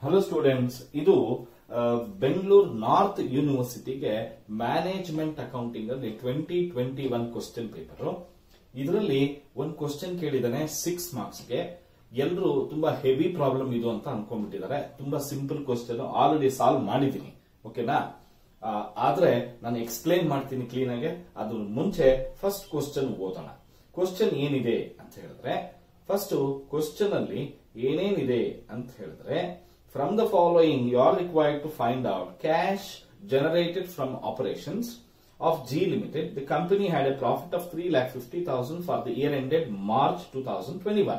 Hello students ಇದು Bengaluru north ಯೂನಿವರ್ಸಿಟಿಗೆ management accounting ಅಲ್ಲಿ twenty twenty one question paper ಇದರಲ್ಲಿ ಒಂದು ಕ್ವಶನ್ ಕೇಳಿದಾನೆ ಸಿಕ್ಸ್ ಮಾರ್ಕ್ಸ್ಗೆ ಎಲ್ಲರೂ ತುಂಬಾ ಹೆವಿ ಪ್ರಾಬ್ಲಮ್ ಇದು ಅಂತ ಅನ್ಕೊಂಡ್ಬಿಟ್ಟಿದ್ದಾರೆ ತುಂಬಾ ಸಿಂಪಲ್ ಕ್ವಶನ್ ಆಲ್ರೆಡಿ ಸಾಲ್ವ್ ಮಾಡಿದ್ದೀನಿ ಓಕೆನಾ ಆ, ಆದ್ರೆ ನಾನು ಎಕ್ಸ್ಪ್ಲೈನ್ ಮಾಡ್ತೀನಿ ಕ್ಲೀನ್ ಆಗಿ ಅದ್ರ ಮುಂಚೆ ಫಸ್ಟ್ ಕ್ವಶನ್ ಓದೋಣ ಕ್ವಶನ್ ಏನಿದೆ ಅಂತ ಹೇಳಿದ್ರೆ ಫಸ್ಟ್ ಕ್ವಶನ್ ಅಲ್ಲಿ ಏನೇನಿದೆ ಅಂತ ಹೇಳಿದ್ರೆ from the following you are required to find out cash generated from operations of G Limited, the company had a profit of 3,50,000 for the year ended March 2021.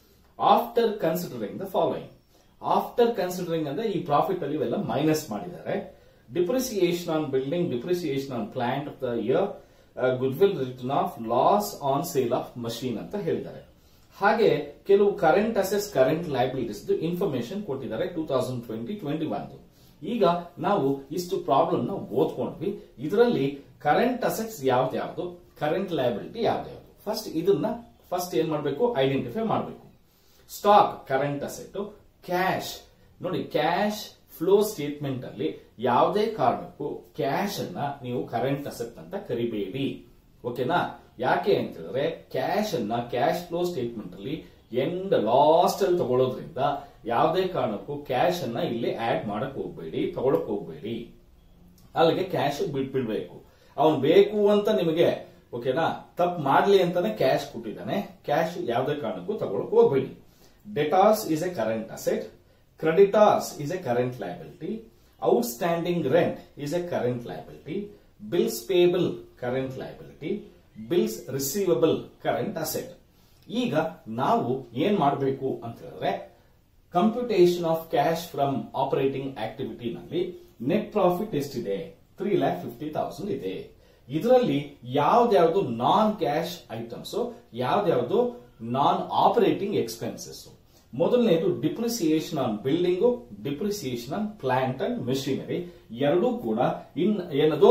After considering the following. After considering ಅಂದ್ರೆ ಈ profit ಅಲ್ಲಿ ಇವೆಲ್ಲ minus ಮಾಡಿದ್ದಾರೆ depreciation on building depreciation on plant of the year goodwill written off loss on sale of machine ಅಂತ ಹೇಳಿದ್ದಾರೆ ಹಾಗೆ ಕೆಲವು current ಅಸೆಸ್ ಕರೆಂಟ್ ಲೈಬಿಲಿಟೀಸ್ ಇನ್ಫಾರ್ಮೇಶನ್ ಕೊಟ್ಟಿದ್ದಾರೆ two thousand twenty twenty one ಈಗ ನಾವು ಇಷ್ಟು ಪ್ರಾಬ್ಲಮ್ ನ ಓದ್ಕೊಂಡ್ವಿ ಇದರಲ್ಲಿ ಕರೆಂಟ್ ಅಸೆಟ್ಸ್ ಯಾವ್ದು ಯಾವ್ದು ಕರೆಂಟ್ ಲಯಬಿಲಿಟಿ ಯಾವ್ದು ಯಾವ್ದು ಫಸ್ಟ್ ಇದನ್ನ ಫಸ್ಟ್ ಏನ್ ಮಾಡಬೇಕು ಐಡೆಂಟಿಫೈ ಮಾಡಬೇಕು ಸ್ಟಾಕ್ ಕರೆಂಟ್ ಅಸೆಟ್ ಕ್ಯಾಶ್ ನೋಡಿ ಕ್ಯಾಶ್ ಫ್ಲೋ ಸ್ಟೇಟ್ಮೆಂಟ್ ಅಲ್ಲಿ ಯಾವುದೇ ಕಾರಣಕ್ಕೂ ಕ್ಯಾಶ್ ಅನ್ನ ನೀವು ಕರೆಂಟ್ ಅಸೆಟ್ ಅಂತ ಕರಿಬೇಡಿ ಓಕೆನಾ ಯಾಕೆ ಅಂತ ಹೇಳಿದ್ರೆ ಕ್ಯಾಶ್ ಅನ್ನ ಕ್ಯಾಶ್ ಫ್ಲೋ ಸ್ಟೇಟ್ಮೆಂಟ್ ಅಲ್ಲಿ ಎಂಡ್ ಲಾಸ್ಟ್ ಅಲ್ಲಿ ತಗೊಳ್ಳೋದ್ರಿಂದ ಯಾವುದೇ ಕಾರಣಕ್ಕೂ ಕ್ಯಾಶ್ ಅನ್ನ ಇಲ್ಲಿ ಆಡ್ ಮಾಡಕ್ ಹೋಗ್ಬೇಡಿ ತಗೊಳಕ್ ಹೋಗ್ಬೇಡಿ ಅಲ್ಲಿಗೆ ಕ್ಯಾಶ್ ಬಿಟ್ಬಿಡ್ಬೇಕು ಅವನ್ ಬೇಕು ಅಂತ ನಿಮಗೆ ಓಕೆನಾ ತಪ್ಪು ಮಾಡ್ಲಿ ಅಂತಾನೆ ಕ್ಯಾಶ್ ಕೊಟ್ಟಿದ್ದಾನೆ ಕ್ಯಾಶ್ ಯಾವುದೇ ಕಾರಣಕ್ಕೂ ತಗೊಳಕ್ ಹೋಗ್ಬೇಡಿ debtors is a current asset creditors is a current liability outstanding rent is a current liability bills payable current liability bills receivable current asset ಈಗ ನಾವು ಏನ್ ಮಾಡಬೇಕು ಅಂತ ಹೇಳಿದ್ರೆ computation of cash from operating activity ನಲ್ಲಿ ನೆಟ್ ಪ್ರಾಫಿಟ್ ಎಷ್ಟಿದೆ three lakh fifty thousand ಇದೆ ಇದರಲ್ಲಿ ಯಾವ್ದ್ಯಾವ್ದು ನಾನ್ ಕ್ಯಾಶ್ ಐಟಮ್ಸ್ ಯಾವ್ದ್ಯಾವ್ದು ನಾನ್ ಆಪರೇಟಿಂಗ್ ಎಕ್ಸ್ಪೆನ್ಸಸ್ ಮೊದಲನೇದು depreciation on building depreciation on plant and machinery ಎರಡೂ ಕೂಡ ಇನ್ ಏನದು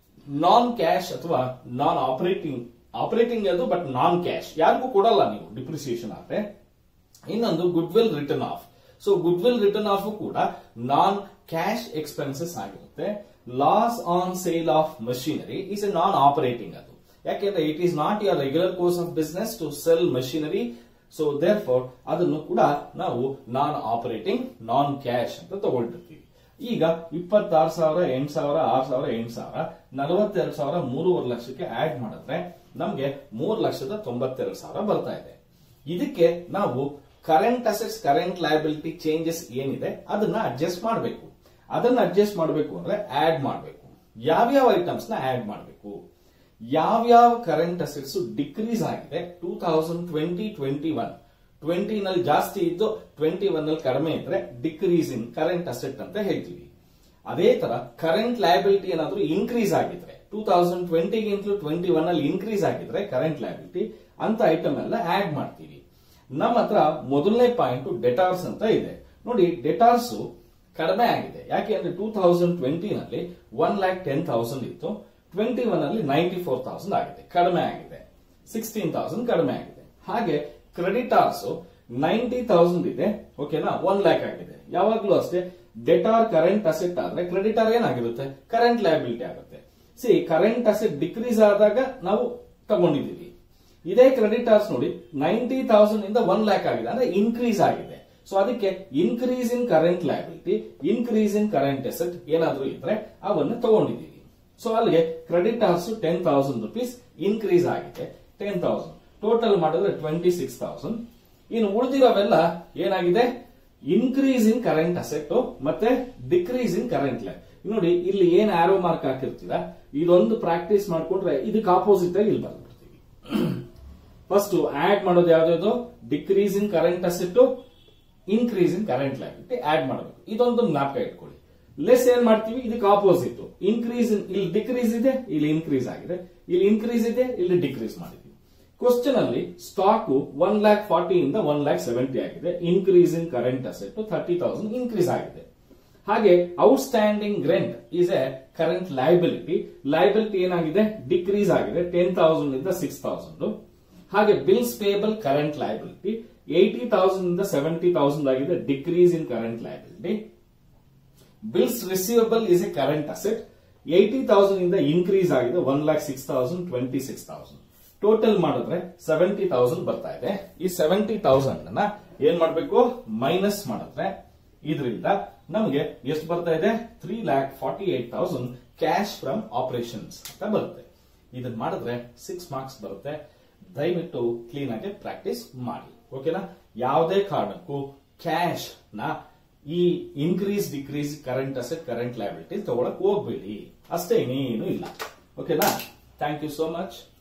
ನಾನ್ ಕ್ಯಾಶ್ ಅಥವಾ ನಾನ್ ಆಪರೇಟಿಂಗ್ ಆಪರೇಟಿಂಗ್ ಅದು ಬಟ್ ನಾನ್ ಕ್ಯಾಶ್ ಯಾರಿಗೂ ಕೊಡಲ್ಲ ನೀವು ಡಿಪ್ರಿಸಿಯೇಷನ್ ಆದ್ರೆ ಇನ್ನೊಂದು goodwill written off so goodwill written off ಕೂಡ ನಾನ್ ಕ್ಯಾಶ್ ಎಕ್ಸ್ಪೆನ್ಸಸ್ ಆಗಿರುತ್ತೆ loss on sale of machinery is a non operating ಅದು ಯಾಕೆಂದ್ರೆ it is not your regular course of business to sell machinery so therefore ಅದನ್ನು ಕೂಡ ನಾವು ನಾನ್ operating non cash ಅಂತ ತಗೊಳ್ತಿರ್ತೀವಿ ಈಗ ಇಪ್ಪತ್ತಾರು ಸಾವಿರ ಎಂಟು ಸಾವಿರ ಆರು ಸಾವಿರ ಎಂಟು ಸಾವಿರ ನಲವತ್ತೆರಡು ಸಾವಿರ ಮೂರುವರೆ ಲಕ್ಷಕ್ಕೆ ಆಡ್ ಮಾಡಿದ್ರೆ ನಮ್ಗೆ ಮೂರು ಲಕ್ಷದ ತೊಂಬತ್ತೆರಡು ಸಾವಿರ ಬರ್ತಾ ಇದೆ ಇದಕ್ಕೆ ನಾವು current assets current liability changes ಏನಿದೆ ಅದನ್ನ ಅಡ್ಜಸ್ಟ್ ಮಾಡಬೇಕು ಅದನ್ನ ಅಡ್ಜಸ್ಟ್ ಮಾಡಬೇಕು ಅಂದ್ರೆ ಆಡ್ ಮಾಡಬೇಕು ಯಾವ್ಯಾವ ಐಟಮ್ಸ್ ನ ಆಡ್ ಮಾಡಬೇಕು ಯಾವ್ಯಾವ ಕರೆಂಟ್ ಅಸೆಟ್ಸ್ ಡಿಕ್ರೀಸ್ ಆಗಿದೆ two thousand twenty twenty one twenty ನಲ್ಲಿ ಜಾಸ್ತಿ ಇದ್ದು ಟ್ವೆಂಟಿ ಒನ್ ನಲ್ಲಿ ಕಡಿಮೆ ಇದ್ರೆ ಡಿಕ್ರೀಸ್ ಇನ್ ಕರೆಂಟ್ ಅಸೆಟ್ ಅಂತ ಹೇಳ್ತೀವಿ ಅದೇ ತರ ಕರೆಂಟ್ ಲಯಬಿಲಿಟಿ ಏನಾದ್ರೂ ಇನ್ಕ್ರೀಸ್ ಆಗಿದ್ರೆ ಟೂ ತೌಸಂಡ್ ಟ್ವೆಂಟಿಗಿಂತಲೂ ಟ್ವೆಂಟಿ ಒನ್ ಅಲ್ಲಿ ಇನ್ಕ್ರೀಸ್ ಆಗಿದ್ರೆ ಕರೆಂಟ್ ಲಯಬಿಲಿಟಿ ಅಂತ ಐಟಮ್ ಎಲ್ಲ ಆಡ್ ಮಾಡ್ತೀವಿ ನಮ್ಮ ಹತ್ರ ಮೊದಲನೇ ಪಾಯಿಂಟ್ ಡೆಟಾರ್ಸ್ ಅಂತ ಇದೆ ನೋಡಿ ಡೆಟಾರ್ಸ್ ಕಡಿಮೆ ಆಗಿದೆ ಯಾಕೆ ಅಂದ್ರೆ ಟೂ ತೌಸಂಡ್ ಟ್ವೆಂಟಿ ನಲ್ಲಿ ಒನ್ ಲ್ಯಾಕ್ ಟೆನ್ ತೌಸಂಡ್ ಇತ್ತು ಟ್ವೆಂಟಿ ಒನ್ ಅಲ್ಲಿ ನೈಂಟಿ ಫೋರ್ ತೌಸಂಡ್ ಆಗಿದೆ ಕಡಿಮೆ ಆಗಿದೆ ಸಿಕ್ಸ್ಟೀನ್ ತೌಸಂಡ್ ಕಡಿಮೆ ಆಗಿದೆ ಹಾಗೆ ಕ್ರೆಡಿಟಾರ್ಸ್ ನೈಂಟಿ ತೌಸಂಡ್ ಇದೆ ಓಕೆನಾ ಒನ್ ಲ್ಯಾಕ್ ಆಗಿದೆ ಯಾವಾಗ್ಲೂ ಅಷ್ಟೇ ಡೆಟಾರ್ ಕರೆಂಟ್ ಅಸೆಟ್ ಆದ್ರೆ ಕ್ರೆಡಿಟಾರ್ ಏನಾಗಿರುತ್ತೆ ಕರೆಂಟ್ ಲಯಬಿಲಿಟಿ ಆಗುತ್ತೆ ಸಿ ಕರೆಂಟ್ ಅಸೆಟ್ ಡಿಕ್ರೀಸ್ ಆದಾಗ ನಾವು ತಗೊಂಡಿದೀವಿ ಇದೇ ಕ್ರೆಡಿಟಾರ್ಸ್ ನೋಡಿ ನೈಂಟಿ ತೌಸಂಡ್ ಇಂದ ಒನ್ ಲ್ಯಾಕ್ ಆಗಿದೆ ಅಂದ್ರೆ ಇನ್ಕ್ರೀಸ್ ಆಗಿದೆ ಸೊ ಅದಕ್ಕೆ increase in current liability increase in current asset ಏನಾದ್ರೂ ಇದ್ರೆ ಅವನ್ನ ತಗೊಂಡಿದೀವಿ ಸೊ ಅಲ್ಲಿಗೆ creditors ten thousand rupees increase ಆಗಿದೆ ಟೆನ್ ತೌಸಂಡ್ ಟೋಟಲ್ ಮಾಡಿದ್ರೆ ಟ್ವೆಂಟಿ ಸಿಕ್ಸ್ ತೌಸಂಡ್ ಇನ್ನು ಉಳಿದಿರೋವೆಲ್ಲ ಏನಾಗಿದೆ ಇನ್ಕ್ರೀಸ್ ಇನ್ ಕರೆಂಟ್ ಅಸೆಟ್ ಮತ್ತೆ ಡಿಕ್ರೀಸ್ ಇನ್ ಕರೆಂಟ್ ಲೈಫ್ ನೋಡಿ ಇಲ್ಲಿ ಏನ್ ಆರೋ ಮಾರ್ಕ್ ಹಾಕಿರ್ತೀರ ಇದೊಂದು ಪ್ರಾಕ್ಟೀಸ್ ಮಾಡ್ಕೊಂಡ್ರೆ ಇದಕ್ಕೆ ಆಪೋಸಿಟ್ ಆಗಿ ಇಲ್ಲಿ ಬಂದ್ಬಿಡ್ತೀವಿ ಫಸ್ಟ್ ಆಡ್ ಮಾಡೋದು ಯಾವ್ದು decrease in current asset increase in current liability add ಮಾಡಬೇಕು ಇದೊಂದು ಜ್ಞಾಪಕ ಇಟ್ಕೊಳ್ಳಿ ಲೆಸ್ ಏನ್ ಮಾಡ್ತೀವಿ ಇದಕ್ಕೆ ಆಪೋಸಿಟ್ ಇನ್ಕ್ರೀಸ್ ಇಲ್ಲಿ ಡಿಕ್ರೀಸ್ ಇದೆ ಇಲ್ಲಿ ಇನ್ಕ್ರೀಸ್ ಆಗಿದೆ ಇಲ್ಲಿ ಇನ್ಕ್ರೀಸ್ ಇದೆ ಇಲ್ಲಿ ಡಿಕ್ರೀಸ್ ಮಾಡಿದ್ವಿ ಕ್ವಶನ್ ಅಲ್ಲಿ ಸ್ಟಾಕ್ ಒನ್ ಲ್ಯಾಕ್ ಫಾರ್ಟಿ ಇಂದ ಒನ್ ಲ್ಯಾಕ್ ಸೆವೆಂಟಿ ಆಗಿದೆ increase in current asset thirty thousand increase ಆಗಿದೆ ಹಾಗೆ outstanding rent is a current liability liability ಏನಾಗಿದೆ ಡಿಕ್ರೀಸ್ ಆಗಿದೆ ಟೆನ್ ತೌಸಂಡ್ ಇಂದ ಸಿಕ್ಸ್ ತೌಸಂಡ್ ಹಾಗೆ bills payable current liability eighty thousand ಇಂದ ಸೆವೆಂಟಿ ತೌಸಂಡ್ ಆಗಿದೆ decrease in current liability bills receivable is a current asset eighty thousand ಇಂದ increase ಆಗಿದೆ one lakh six thousand twenty six thousand total ಮಾಡಿದ್ರೆ seventy thousand ಬರ್ತಾ ಇದೆ ಈ seventy thousand ಅನ್ನ ಏನ್ ಮಾಡ್ಬೇಕು ಮೈನಸ್ ಮಾಡಿದ್ರೆ ಇದರಿಂದ ನಮಗೆ ಎಷ್ಟು ಬರ್ತಾ ಇದೆ three lakh forty eight thousand cash from operations ಅಂತ ಬರುತ್ತೆ ಇದನ್ನ ಮಾಡಿದ್ರೆ ಸಿಕ್ಸ್ ಮಾರ್ಕ್ಸ್ ಬರುತ್ತೆ ದಯವಿಟ್ಟು ಕ್ಲೀನ್ ಆಗಿ ಪ್ರಾಕ್ಟೀಸ್ ಮಾಡಿ ಓಕೆನಾ ಯಾವುದೇ ಕಾರಣಕ್ಕೂ ಕ್ಯಾಶ್ ನ ಈ increase decrease current asset current liability ತಗೊಳಕ್ ಹೋಗ್ಬೇಡಿ ಅಷ್ಟೇ ಇನ್ನೇನು ಇಲ್ಲ ಓಕೆನಾ ಥ್ಯಾಂಕ್ ಯು ಸೋ ಮಚ್